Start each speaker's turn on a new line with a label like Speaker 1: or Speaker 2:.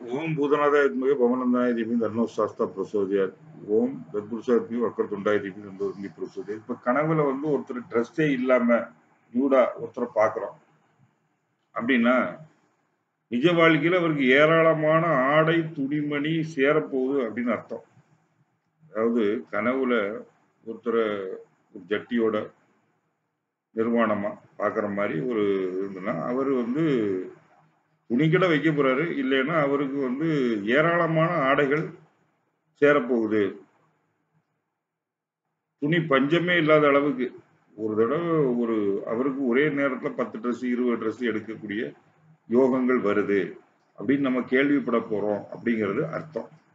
Speaker 1: ஓம் பூதநாதாய வித்மகே பவனந்தாய தீபி தன்னோ சாஸ்தா பிரசோதியார் ஓம் தத்புருஷாத்மி வக்கர் துண்டாய தீபி தந்தோர்மி பிரசோதியார் இப்ப கனவுல வந்து ஒருத்தர் ட்ரெஸ்ஸே இல்லாம நியூடா ஒருத்தரை பாக்குறோம் அப்படின்னா நிஜ வாழ்க்கையில அவருக்கு ஏராளமான ஆடை துணிமணி சேரப்போகுது அப்படின்னு அர்த்தம் அதாவது கனவுல ஒருத்தரை ஒரு ஜட்டியோட நிர்வாணமா பாக்குற மாதிரி ஒரு இருந்ததுன்னா அவர் வந்து துணிக்கடை வைக்க போறாரு இல்லைன்னா அவருக்கு வந்து ஏராளமான ஆடைகள் சேரப்போகுது துணி பஞ்சமே இல்லாத அளவுக்கு ஒரு தடவை ஒரு அவருக்கு ஒரே நேரத்துல பத்து ட்ரெஸ் இருபது ட்ரெஸ் எடுக்கக்கூடிய யோகங்கள் வருது அப்படின்னு நம்ம கேள்விப்பட போறோம் அப்படிங்கிறது அர்த்தம்